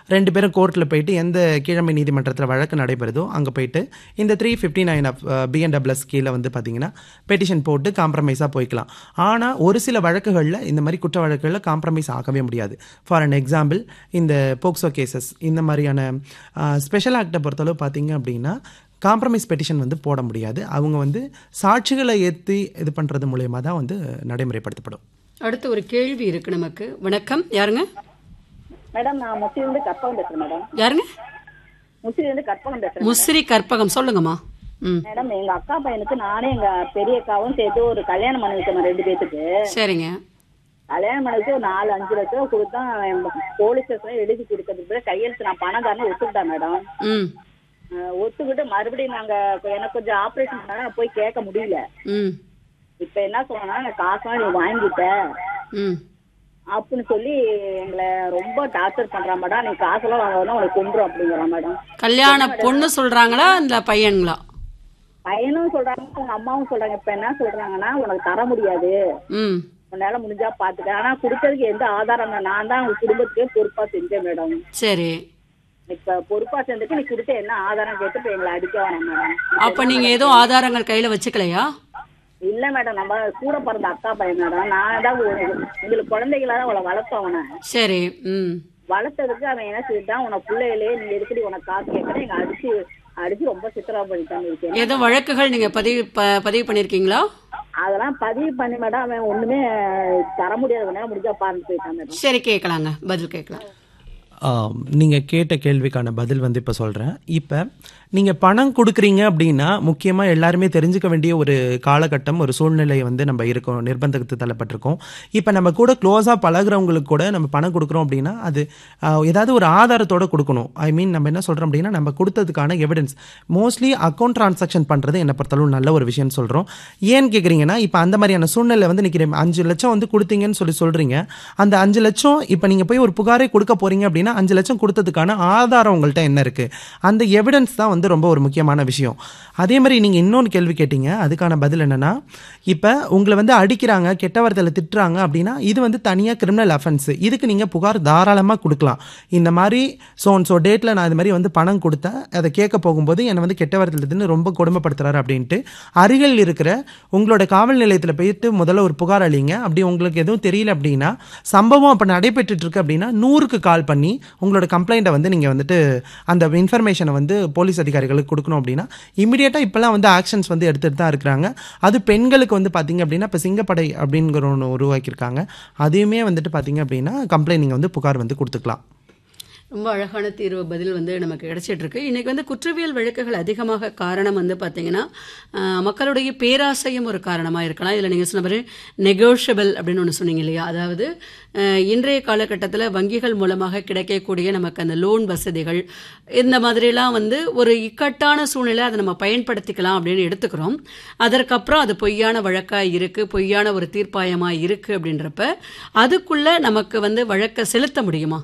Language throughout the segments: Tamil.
ரெண்டு பேரும் கோர்ட்டில் போயிட்டு எந்த கீழமை நீதிமன்றத்தில் வழக்கு நடைபெறுதோ அங்கே போயிட்டு இந்த three fifty nine of BNSS கீழே வந்து பார்த்தீங்கன்னா பெட்டிஷன் போட்டு காம்ப்ரமைஸாக போய்க்கலாம் ஆனால் ஒரு சில வழக்குகளில் இந்த மாதிரி குற்ற வழக்குகளில் காம்ப்ரமைஸ் ஆகவே முடியாது ஃபார் அன் எக்ஸாம்பிள் இந்த போக்சோ கேசஸ் இந்த மாதிரியான ஸ்பெஷல் ஆக்டை பொறுத்தளவு பார்த்தீங்க அப்படின்னா காம்ப்ரமைஸ் பெட்டிஷன் வந்து போட முடியாது அவங்க வந்து சாட்சிகளை ஏற்றி இது பண்ணுறது மூலயமா தான் வந்து நடைமுறைப்படுத்தப்படும் அடுத்து ஒரு கேள்வி இருக்கு நமக்கு வணக்கம் யாருங்க மேடம் நான் முசிலிருந்து கற்பகம் பேசுறேன் மேடம் யாருங்க முசிலிருந்து கற்பகம் பேசுறேன் முசிறி கற்பகம் சொல்லுங்கம்மா ம் மேடம் எங்க அக்கா பையனுக்கு நானே எங்க பெரிய அக்காவும் சேர்த்து ஒரு கல்யாணம் பண்ணி வைக்கணும் ரெண்டு பேத்துக்கு சரிங்க கல்யாணம் பண்ணதுக்கு ஒரு நாலு அஞ்சு லட்சம் ரூபா கொடுத்தா போலீஸ் ஸ்டேஷன் எழுதி கொடுக்கறதுக்கு பிறகு கையெழுத்து நான் பணக்காரன்னு ஒத்துக்கிட்டேன் மேடம் ம் அஹ் ஒத்துக்கிட்டு மறுபடியும் நாங்க இப்ப எனக்கு கொஞ்சம் ஆபரேஷன் பண்ணா போய் கேட்க முடியல ம் இப்ப என்ன சொன்னா நான் காசெல்லாம் நீ வாங்கிட்ட ம் அப்படின்னு சொல்லி எங்களை ரொம்ப டார்ச்சர் பண்றான் மேடம் நீ காசெல்லாம் வாங்க உனக்கு கொண்டுரும் அப்படிங்கிறான் மேடம் கல்யாண பொண்ணு சொல்றாங்களா இந்த பையன்களா பையனும் சொல்றாங்க உங்க அம்மாவும் சொல்றாங்க இப்ப என்ன சொல்றாங்கன்னா உனக்கு தர முடியாது ம் உன்னால முடிஞ்சா பாத்துக்க ஆனா குடுக்கறதுக்கு எந்த ஆதாரம் இல்லை. நான் தான் உங்க குடும்பத்துக்கே பொறுப்பா செஞ்சேன் மேடம் சரி இப்ப பொறுப்பா செஞ்சதுக்கு நீ கொடுத்த என்ன ஆதாரம் கேட்டு இப்ப எங்களை அடிக்க வேணாம் மேடம் அப்ப நீங்க எதுவும் ஆதாரங்கள் கையில வச்சுக்கலையா இல்ல மேடம் நம்ம கூட பிறந்த அக்கா பையன் மேடம் நான் தான் ஒரு- எங்களுக்கு குழந்தைகளா தான் அவளை வளர்த்தோம் அவனை சரி ம் வளர்த்ததுக்கு அவன் என்ன செய்தான் உன பிள்ளைகளே நீ எதுக்கடி உனக்கு காசு கேட்கற எங்க அடிச்சு அடிச்சு ரொம்ப சித்திரா பண்ணிட்டான்னு இருக்கேன் எதுவும் வழக்குகள் நீங்க பதிவு ப- பதிவு பண்ணிருக்கீங்களா அதெல்லாம் பதிவு பண்ணி மேடம் அவன் ஒண்ணுமே தர முடியாது உன்னால முடிஞ்சா பாருன்னு போயிட்டான் மேடம் சரி கேட்கலாங்க பதில் கேட்கலாம் நீங்கள் கேட்ட கேள்விக்கான பதில் வந்து இப்போ சொல்கிறேன் இப்போ நீங்கள் பணம் கொடுக்குறீங்க அப்படின்னா முக்கியமாக எல்லாருமே தெரிஞ்சுக்க வேண்டிய ஒரு காலகட்டம் ஒரு சூழ்நிலை வந்து நம்ம இருக்கோம் நிர்பந்தத்துக்கு தள்ளப்பட்டிருக்கோம் இப்போ நம்ம கூட க்ளோஸாக பழகுறவங்களுக்கு கூட நம்ம பணம் கொடுக்குறோம் அப்படின்னா அது ஆஹ், ஏதாவது ஒரு ஆதாரத்தோட கொடுக்கணும் ஐ மீன் நம்ம என்ன சொல்கிறோம் அப்படின்னா நம்ம கொடுத்ததுக்கான எவிடன்ஸ் மோஸ்ட்லி அக்கௌண்ட் ட்ரான்சாக்ஷன் பண்ணுறது என்னை பொறுத்தளவு நல்ல ஒரு விஷயம் சொல்கிறோம் ஏன்னு கேட்குறீங்கன்னா இப்போ அந்த மாதிரியான சூழ்நிலை வந்து நிற்கிறேன் அஞ்சு லட்சம் வந்து கொடுத்தீங்கன்னு சொல்லி சொல்கிறீங்க அந்த அஞ்சு லட்சம் இப்போ நீங்கள் போய் ஒரு புகாரே கொடுக்க போகிறீங்க அப்படின்னா அஞ்சு லட்சம் கொடுத்ததுக்கான ஆதாரம் உங்கள்கிட்ட என்ன இருக்குது அந்த எவிடன்ஸ் தான் வந்து ரொம்ப ஒரு முக்கியமான விஷயம் அதே மாதிரி நீங்கள் இன்னொன்று கேள்வி கேட்டீங்க அதுக்கான பதில் என்னென்னா இப்போ உங்களை வந்து அடிக்கிறாங்க கெட்ட வார்த்தையில் திட்டுறாங்க அப்படின்னா இது வந்து தனியாக கிரிமினல் அஃபென்ஸ் இதுக்கு நீங்கள் புகார் தாராளமாக கொடுக்கலாம் இந்த மாதிரி ஸோ ஸோ டேட்டில் நான் இது மாதிரி வந்து பணம் கொடுத்தேன் அதை கேட்க போகும்போது என்னை வந்து கெட்ட வார்த்தையில் தின்னு ரொம்ப கொடுமைப்படுத்துறாரு அப்படின்ட்டு அருகில் இருக்கிற உங்களோட காவல் நிலையத்தில் போயிட்டு முதல்ல ஒரு புகார் அளிங்க அப்படி உங்களுக்கு எதுவும் தெரியல அப்படின்னா சம்பவம் அப்போ நடைபெற்றுட்டு இருக்கு அப்படின்னா நூறுக்கு கால் பண்ணி உங்களோட கம்ப்ளைண்ட்டை வந்து நீங்கள் வந்துட்டு அந்த இன்ஃபர்மேஷனை வந்து போலீஸ் அதிகாரிகளுக்கு கொடுக்கணும் அப்படின்னா இமிடியேட்டாக இப்போல்லாம் வந்து ஆக்ஷன்ஸ் வந்து எடுத்துகிட்டு தான் இருக்கிறாங்க அது பெண்களுக்கு வந்து பார்த்தீங்க அப்படின்னா இப்போ சிங்கப்படை அப்படிங்கிற ஒன்று உருவாக்கியிருக்காங்க அதையுமே வந்துட்டு பார்த்தீங்க அப்படின்னா கம்ப்ளைண்ட் நீங்கள் வந்து புகார் வந்து கொடுத்துக்கலாம் ரொம்ப அழகான தீர்வு பதில் வந்து நமக்கு கிடைச்சிட்டு இருக்கு இன்னைக்கு வந்து குற்றவியல் வழக்குகள் அதிகமாக காரணம் வந்து பார்த்தீங்கன்னா ஆஹ், மக்களுடைய பேராசையும் ஒரு காரணமாக இருக்கலாம் இதில் நீங்கள் சொன்ன மாதிரி நெகோஷியபிள் அப்படின்னு ஒன்று சொன்னீங்க இல்லையா அதாவது ஆஹ், இன்றைய காலகட்டத்தில் வங்கிகள் மூலமாக கிடைக்கக்கூடிய நமக்கு அந்த லோன் வசதிகள் இந்த மாதிரிலாம் வந்து ஒரு இக்கட்டான சூழ்நிலை அதை நம்ம பயன்படுத்திக்கலாம் அப்படின்னு எடுத்துக்கிறோம் அதற்கப்புறம் அது பொய்யான வழக்காக இருக்குது பொய்யான ஒரு தீர்ப்பாயமாக இருக்குது அப்படின்றப்ப அதுக்குள்ளே நமக்கு வந்து வழக்கை செலுத்த முடியுமா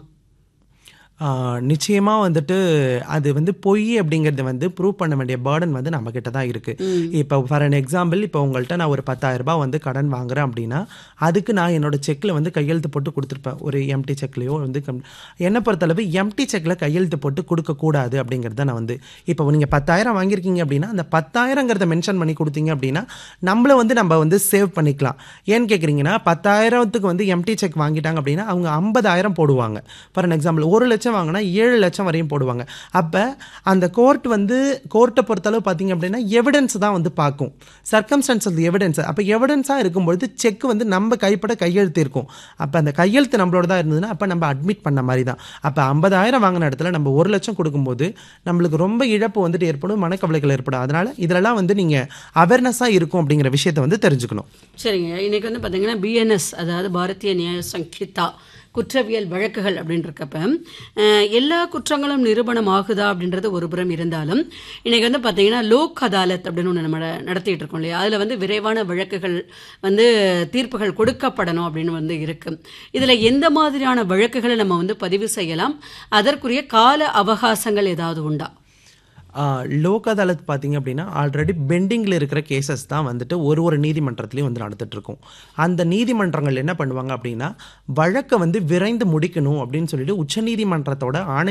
நிச்சயமாக வந்துட்டு அது வந்து பொய் அப்படிங்கிறது வந்து ப்ரூவ் பண்ண வேண்டிய பேர்டன் வந்து நம்ம கிட்ட தான் இருக்குது இப்போ ஃபார் அன் எக்ஸாம்பிள் இப்போ உங்கள்கிட்ட நான் ஒரு 10000 ரூபாய் வந்து கடன் வாங்குறேன் அப்படின்னா அதுக்கு நான் என்னோட செக்கில் வந்து கையெழுத்து போட்டு கொடுத்துருப்பேன் ஒரு எம்டி செக்லேயோ வந்து கம்- என்னை பொறுத்தளவு எம்டி செக்கில் கையெழுத்து போட்டு கொடுக்கக்கூடாது அப்படிங்கிறத நான் வந்து இப்போ நீங்கள் பத்தாயிரம் வாங்கியிருக்கீங்க அப்படின்னா அந்த பத்தாயிரங்கிறத மென்ஷன் பண்ணி கொடுத்தீங்க அப்படின்னா நம்மளை வந்து நம்ம வந்து சேவ் பண்ணிக்கலாம் ஏன்னு கேட்குறீங்கன்னா பத்தாயிரத்துக்கு வந்து எம்டி செக் வாங்கிட்டாங்க அப்படின்னா அவங்க ஐம்பதாயிரம் போடுவாங்க ஃபார் அன் எக்ஸாம்பிள் ஒரு லட்சம் வாங்கினா ஏழு லட்சம் வரையும் போடுவாங்க அப்போ அந்த கோர்ட் வந்து கோர்ட்டை பொறுத்தளவு பார்த்தீங்க அப்படின்னா எவிடன்ஸ் தான் வந்து பார்க்கும் சர்க்கம்ஸ்டன்சஸ் எவிடன்ஸ் அப்போ எவிடன்ஸாக இருக்கும்பொழுது செக் வந்து நம்ம கைப்பட கையெழுத்து இருக்கும் அப்போ அந்த கையெழுத்து நம்மளோட தான் இருந்ததுன்னா அப்போ நம்ம அட்மிட் பண்ண மாதிரி தான் அப்போ ஐம்பதாயிரம் வாங்கின இடத்துல நம்ம ஒரு லட்சம் கொடுக்கும்போது நம்மளுக்கு ரொம்ப இழப்பு வந்துட்டு ஏற்படும் மனக்கவலைகள் ஏற்படும் அதனால் இதிலலாம் வந்து நீங்கள் அவேர்னஸாக இருக்கும் அப்படிங்கிற விஷயத்தை வந்து தெரிஞ்சுக்கணும் சரிங்க இன்னைக்கு வந்து பார்த்தீங்கன்னா பிஎன்எஸ் அதாவது பாரதிய நியாய சங்கிதா குற்றவியல் வழக்குகள் அப்படின்றக்கப்ப அஹ், எல்லா குற்றங்களும் நிரூபணம் ஆகுதா அப்படின்றது ஒரு புறம் இருந்தாலும் இன்னைக்கு வந்து பார்த்தீங்கன்னா லோக் அதாலத் அப்படின்னு ஒன்று நம்ம நட- நடத்திட்டு இருக்கோம் இல்லையா அதில் வந்து விரைவான வழக்குகள் வந்து தீர்ப்புகள் கொடுக்கப்படணும் அப்படின்னு வந்து இருக்கு இதில் எந்த மாதிரியான வழக்குகளை நம்ம வந்து பதிவு செய்யலாம் அதற்குரிய கால அவகாசங்கள் ஏதாவது உண்டா லோக் அதாலத் பார்த்தீங்க அப்படின்னா ஆல்ரெடி பெண்டிங்கில் இருக்கிற கேசஸ் தான் வந்துட்டு ஒரு ஒரு நீதிமன்றத்துலையும் வந்து நடந்துட்டு இருக்கும் அந்த நீதிமன்றங்கள் என்ன பண்ணுவாங்க அப்படின்னா வழக்கை வந்து விரைந்து முடிக்கணும் அப்படின்னு சொல்லிட்டு உச்சநீதிமன்றத்தோட ஆணை